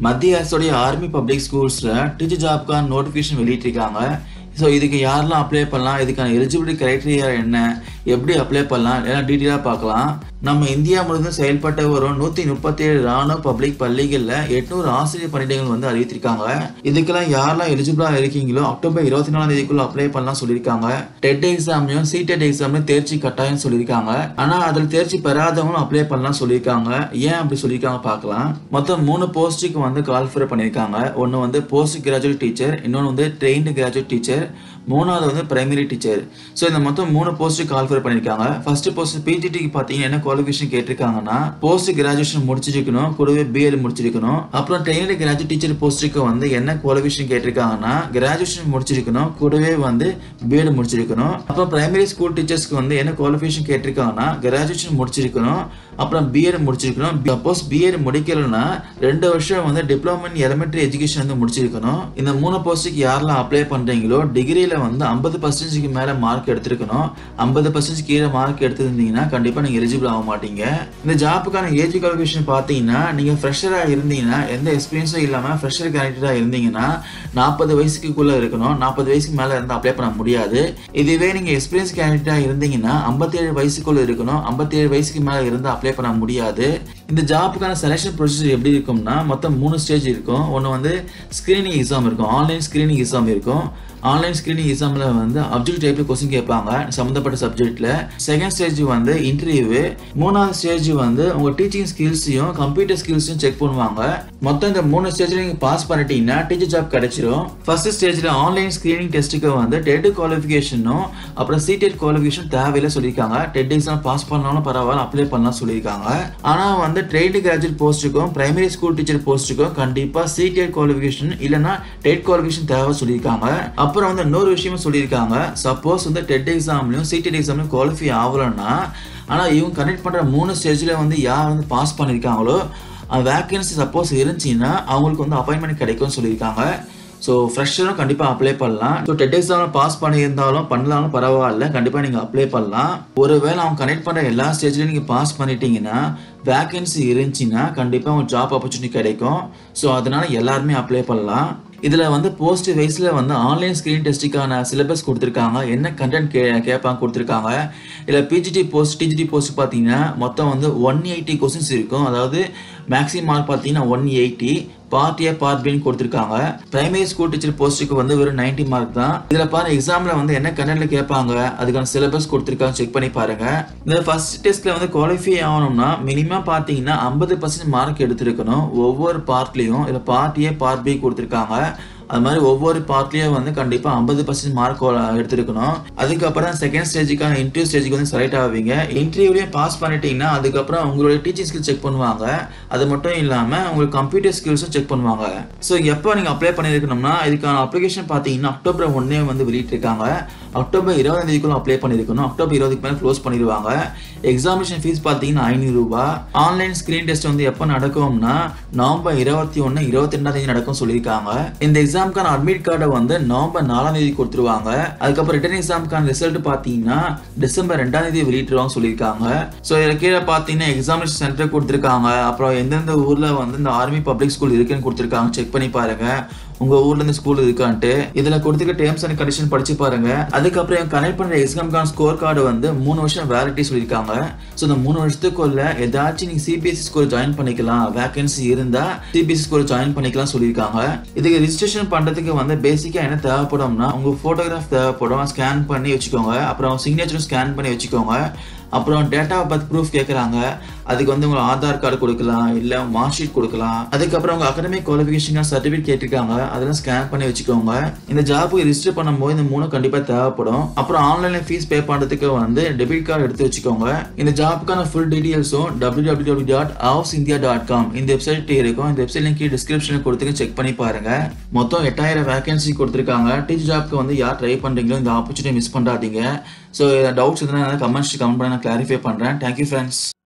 மத்திய அரசுடைய army public ஸ்கூல்ஸில் டீச்சர் ஜாப்க்கான நோட்டிஃபிகேஷன் வெளியிட்டிருக்காங்க ஸோ இதுக்கு யாரெல்லாம் அப்ளை பண்ணலாம் இதுக்கான எலிஜிபிலிட்டி கிரைட்டீரியா என்ன எப்படி அப்ளை பண்ணலாம் எல்லாம் டீட்டெயிலாக பார்க்கலாம் நம்ம இந்தியா முழுவதும் செயல்பட்ட வரும் நூற்றி முப்பத்தேழு ராணுவ பப்ளிக் பள்ளிகளில் எட்நூறு ஆசிரியர் பணியிடங்கள் வந்து அறிவித்திருக்காங்க இதுக்கெல்லாம் யாரெல்லாம் எலிஜிபிளாக இருக்கீங்களோ அக்டோபர் இருபத்தி நாலாம் தேதிக்குள்ள அப்ளை பண்ணலாம் சொல்லியிருக்காங்க டெட் எக்ஸாம்லையும் சிடெட் எக்ஸாம்லையும் தேர்ச்சி கட்டாயம் சொல்லியிருக்காங்க ஆனால் அதில் தேர்ச்சி பெறாதவங்களும் அப்ளை பண்ணலாம் சொல்லியிருக்காங்க ஏன் அப்படி சொல்லியிருக்காங்க பார்க்கலாம் மொத்தம் மூணு போஸ்ட்டுக்கு வந்து கால்ஃபர் பண்ணியிருக்காங்க ஒன்று வந்து போஸ்ட் கிராஜுவேட் டீச்சர் இன்னொன்று வந்து ட்ரெயின்டு கிராஜுவேட் டீச்சர் மூணாவது வந்து பிரைமரி டீச்சர் ஸோ இந்த மொத்தம் மூணு போஸ்ட் கால்ஃபர் பண்ணியிருக்காங்க ஃபர்ஸ்ட் போஸ்ட் பிஜிடிக்கு பார்த்தீங்கன்னா என்ன குவாலிஃபிகேஷன் கேட்டிருக்காங்கன்னா போஸ்ட் கிராஜுவேஷன் முடிச்சிருக்கணும் கூடவே பிஎட் முடிச்சிருக்கணும் அப்புறம் ட்ரெயினரி கிராஜுவேட் டீச்சர் போஸ்ட்டுக்கு வந்து என்ன குவாலிஃபிகேஷன் கேட்டிருக்காங்கன்னா கிராஜுவேஷன் முடிச்சிருக்கணும் கூடவே வந்து பிஎட் முடிச்சிருக்கணும் அப்புறம் பிரைமரி ஸ்கூல் டீச்சர்ஸ்க்கு வந்து என்ன குவாலிஃபிகேஷன் கேட்டிருக்காங்கன்னா கிராஜுவேஷன் முடிச்சிருக்கணும் அப்புறம் பிஎட் முடிச்சிருக்கணும் சப்போஸ் பிஎட் முடிக்கலன்னா ரெண்டு வருஷம் வந்து டிப்ளமோ இன் எலிமெண்ட்ரி எஜுகேஷன் வந்து முடிச்சிருக்கணும் இந்த மூணு போஸ்ட்டுக்கு யாரெல்லாம் அப்ளை பண்றீங்களோ டிகிரியில வந்து ஐம்பது பர்சன்டேஜ்க்கு மேல மார்க் எடுத்திருக்கணும் ஐம்பது பர்சன்டேஜ் கீழே மார்க் எடுத்திருந்தீங்கன்னா கண்டிப்பா நீங்க எலிஜிபிள் ஆக மாட்டீங்க இந்த ஜாப்புக்கான ஏஜ் குவாலிஃபிகேஷன் பார்த்தீங்கன்னா நீங்க ஃப்ரெஷரா இருந்தீங்கன்னா எந்த எக்ஸ்பீரியன்ஸும் இல்லாம ஃப்ரெஷர் கேண்டிடேட்டா இருந்தீங்கன்னா நாற்பது வயசுக்குள்ள இருக்கணும் நாற்பது வயசுக்கு மேல இருந்து அப்ளை பண்ண முடியாது இதுவே நீங்க எக்ஸ்பீரியன்ஸ் கேண்டிடேட்டா இருந்தீங்கன்னா ஐம்பத்தேழு வயசுக்குள்ள இருக்கணும் ஐம்பத்தேழு வயசுக்கு மேல இருந்து அப்ளை பண்ண முடியாது இந்த ஜாப்புக்கான செலெக்ஷன் ப்ரொசீஜர் எப்படி இருக்கும்னா மொத்தம் மூணு ஸ்டேஜ் இருக்கும் ஒன்று வந்து ஸ்க்ரீனிங் எக்ஸாம் இருக்கும் ஆன்லைன் ஸ்க்ரீனிங் எக்ஸாம் இருக்கும் ஆன்லைன் ஸ்க்ரீனிங் எக்ஸாமில் வந்து அப்ஜெக்ட் டைப்பில் கொஸ்டின் கேட்பாங்க சம்மந்தப்பட்ட சப்ஜெக்ட்டில் செகண்ட் ஸ்டேஜ் வந்து இன்டர்வியூ மூணாவது ஸ்டேஜ் வந்து உங்கள் டீச்சிங் ஸ்கில்ஸையும் கம்ப்யூட்டர் ஸ்கில்ஸையும் செக் பண்ணுவாங்க மொத்தம் இந்த மூணு ஸ்டேஜில் நீங்கள் பாஸ் பண்ணிட்டீங்கன்னா டீச்சர் ஜாப் கிடைச்சிரும் ஃபர்ஸ்ட் ஸ்டேஜில் ஆன்லைன் ஸ்க்ரீனிங் டெஸ்ட்டுக்கு வந்து டெட் குவாலிஃபிகேஷனும் அப்புறம் சிடெட் குவாலிஃபிகேஷன் தேவையில்லை சொல்லியிருக்காங்க டெட் எக்ஸாம் பாஸ் பண்ணாலும் பரவாயில்ல அப்ளை பண்ணலாம் சொல்லியிருக்காங்க ஆனால் வந்து ட்ரெயின்டு கிராஜுவேட் போஸ்ட்டுக்கும் பிரைமரி ஸ்கூல் டீச்சர் போஸ்ட்டுக்கும் கண்டிப்பாக சிடெட் குவாலிஃபிகேஷன் இல்லைன்னா டெட் குவாலிஃபிகேஷன் தேவை சொல்லியிருக்காங்க அப்புறம் வந்து இன்னொரு விஷயமும் சொல்லியிருக்காங்க சப்போஸ் வந்து டெட் எக்ஸாம்லையும் சிடெட் எக்ஸாம்லையும் குவாலிஃபை ஆகலைன்னா ஆனால் இவங்க கனெக்ட் பண்ணுற மூணு ஸ்டேஜில் வந்து யார் வந்து பாஸ் பண்ணியிருக்காங்களோ வேக்கன்சி சப்போஸ் இருந்துச்சுன்னா அவங்களுக்கு வந்து அப்பாயின்மெண்ட் கிடைக்கும்னு சொல்லியிருக்காங்க ஸோ ஃப்ரெஷரும் கண்டிப்பாக அப்ளை பண்ணலாம் ஸோ டெட் எக்ஸாமில் பாஸ் பண்ணியிருந்தாலும் பண்ணலாலும் பரவாயில்ல கண்டிப்பாக நீங்கள் அப்ளை பண்ணலாம் ஒருவேளை அவங்க கனெக்ட் பண்ணுற எல்லா ஸ்டேஜ்லையும் நீங்கள் பாஸ் பண்ணிட்டீங்கன்னா வேக்கன்சி இருந்துச்சுன்னா கண்டிப்பாக உங்களுக்கு ஜாப் ஆப்பர்ச்சுனிட்டி கிடைக்கும் ஸோ அதனால் எல்லாருமே அப்ளை பண்ணலாம் இதில் வந்து போஸ்ட் வைஸில் வந்து ஆன்லைன் ஸ்க்ரீன் டெஸ்ட்டுக்கான சிலபஸ் கொடுத்துருக்காங்க என்ன கண்டென்ட் கே கேட்பாங்க கொடுத்துருக்காங்க இதில் பிஜிடி போஸ்ட் டிஜிடி போஸ்ட் பார்த்தீங்கன்னா மொத்தம் வந்து ஒன் எயிட்டி கொஸ்டின்ஸ் இருக்கும் அதாவது மேக்ஸிமம் மார்க் பார்த்தீங்கன்னா one eighty part A part பின்னு கொடுத்துருக்காங்க பிரைமரி ஸ்கூல் டீச்சர் போஸ்ட்டுக்கு வந்து வெறும் நைன்டி மார்க் தான் இதில் பாருங்க எக்ஸாமில் வந்து என்ன கண்டென்ட்ல கேட்பாங்க அதுக்கான சிலபஸ் கொடுத்துருக்காங்க செக் பண்ணி பாருங்க இந்த ஃபர்ஸ்ட் டெஸ்ட்ல வந்து குவாலிஃபை ஆகணும்னா மினிமம் பார்த்தீங்கன்னா ஐம்பது பர்சன்ட் மார்க் எடுத்திருக்கணும் ஒவ்வொரு பார்ட்லையும் இதில் பார்ட் ஏ பார்ட் பி கொடுத்துருக்காங்க அது மாதிரி ஒவ்வொரு பார்ட்லேயும் வந்து கண்டிப்பாக ஐம்பது பர்சன்ட் மார்க் எடுத்துருக்கணும் அதுக்கப்புறம் செகண்ட் ஸ்டேஜுக்கான இன்டர்வியூ ஸ்டேஜுக்கு வந்து செலக்ட் ஆவீங்க இன்டர்வியூலையும் பாஸ் பண்ணிட்டீங்கன்னா அதுக்கப்புறம் உங்களுடைய டீச்சிங் ஸ்கில் செக் பண்ணுவாங்க அது மட்டும் இல்லாமல் உங்களுக்கு கம்ப்யூட்டர் ஸ்கில்ஸும் செக் பண்ணுவாங்க ஸோ எப்போ நீங்கள் அப்ளை பண்ணியிருக்கணும்னா இதுக்கான அப்ளிகேஷன் பார்த்தீங்கன்னா அக்டோபர் ஒன்னே வந்து வெளியிட்டிருக்காங்க அக்டோபர் இருபதாம் தேதிக்குள்ள அப்ளை பண்ணியிருக்கணும் அக்டோபர் இருபதுக்கு மேலே க்ளோஸ் பண்ணிடுவாங்க எக்ஸாமினேஷன் ஃபீஸ் பார்த்தீங்கன்னா ஐநூறுரூபா ஆன்லைன் ஸ்க்ரீன் டெஸ்ட் வந்து எப்போ நடக்கும்னா நவம்பர் இருபத்தி ஒன்று இருபத்தி ரெண்டாம் தேதி நடக்கும் சொல்லியிருக்காங்க இந்த எக்ஸாமுக்கான அட்மிட் கார்டை வந்து நவம்பர் நாலாம் தேதி கொடுத்துருவாங்க அதுக்கப்புறம் ரிட்டன் எக்ஸாமுக்கான ரிசல்ட் பார்த்தீங்கன்னா டிசம்பர் ரெண்டாம் தேதி வெளியிட்டுருவாங்க சொல்லியிருக்காங்க ஸோ இதில் கீழே பார்த்தீங்கன்னா எக்ஸாமினேஷன் சென்டர் கொடுத்துருக்காங்க அப்புறம் எந்தெந்த ஊரில் வந்து இந்த ஆர்மி பப்ளிக் ஸ்கூல் இருக்குன்னு கொடுத்துருக்காங்க செக் பண்ணி பாருங்க உங்க ஊர்ல இருந்து ஸ்கூல் இருக்கான்ட்டு இதுல கொடுத்துருக்க டேர்ம்ஸ் அண்ட் கண்டிஷன் படிச்சு பாருங்க அதுக்கப்புறம் கனெக்ட் பண்ற எக்ஸாம்கான ஸ்கோர் கார்டு வந்து மூணு வருஷம் வேலிட்டி சொல்லியிருக்காங்க ஸோ இந்த மூணு வருஷத்துக்குள்ள ஏதாச்சும் நீங்க சிபிஎஸ்சி ஸ்கூல் ஜாயின் பண்ணிக்கலாம் வேகன்சி இருந்தா சிபிஎஸ்சி ஸ்கூல் ஜாயின் பண்ணிக்கலாம் சொல்லியிருக்காங்க இதுக்கு ரிஜிஸ்ட்ரேஷன் பண்றதுக்கு வந்து பேசிக்கா என்ன தேவைப்படும்னா உங்க போட்டோகிராஃப் தேவைப்படும் ஸ்கேன் பண்ணி வச்சுக்கோங்க அப்புறம் சிக்னேச்சரும் ஸ்கேன் பண்ணி வச்சுக்கோங்க அப்புறம் டேட்டா ஆஃப் பர்த் ப்ரூஃப் கேட்குறாங்க அதுக்கு வந்து உங்களை ஆதார் கார்டு கொடுக்கலாம் இல்லை மார்க் ஷீட் கொடுக்கலாம் அதுக்கப்புறம் உங்கள் அகடமிக் குவாலிஃபிகேஷன் சர்டிஃபிகேட் கேட்டிருக்காங்க அதெல்லாம் ஸ்கேன் பண்ணி வச்சுக்கோங்க இந்த ஜாப்புக்கு ரிஜிஸ்டர் பண்ணும்போது இந்த மூணு கண்டிப்பாக தேவைப்படும் அப்புறம் ஆன்லைனில் ஃபீஸ் பே பண்ணுறதுக்கு வந்து டெபிட் கார்டு எடுத்து வச்சுக்கோங்க இந்த ஜாப்புக்கான ஃபுல் டீட்டெயில்ஸும் W W W dot house India dot com இந்த வெப்சைட் இருக்கும் இந்த வெப்சைட் லிங்க் டிஸ்கிரிப்ஷனில் கொடுத்துட்டு செக் பண்ணி பாருங்க மொத்தம் எட்டாயிரம் வேகன்சி கொடுத்துருக்காங்க டீச்சர் ஜாப்க்கு வந்து யார் ட்ரை பண்ணுறீங்களோ இந்த ஆப்பர்ச்சுனிட்டி மிஸ் பண்ணாதீங்க ஸோ டவுட்ஸ் இருந்தால் கமெண்ட்ஸ் கமெண்ட் பண்ணி நான் கிளாரிஃபை பண்ணுறேன் தேங்க்யூ ஃப்ரெண்ட்ஸ்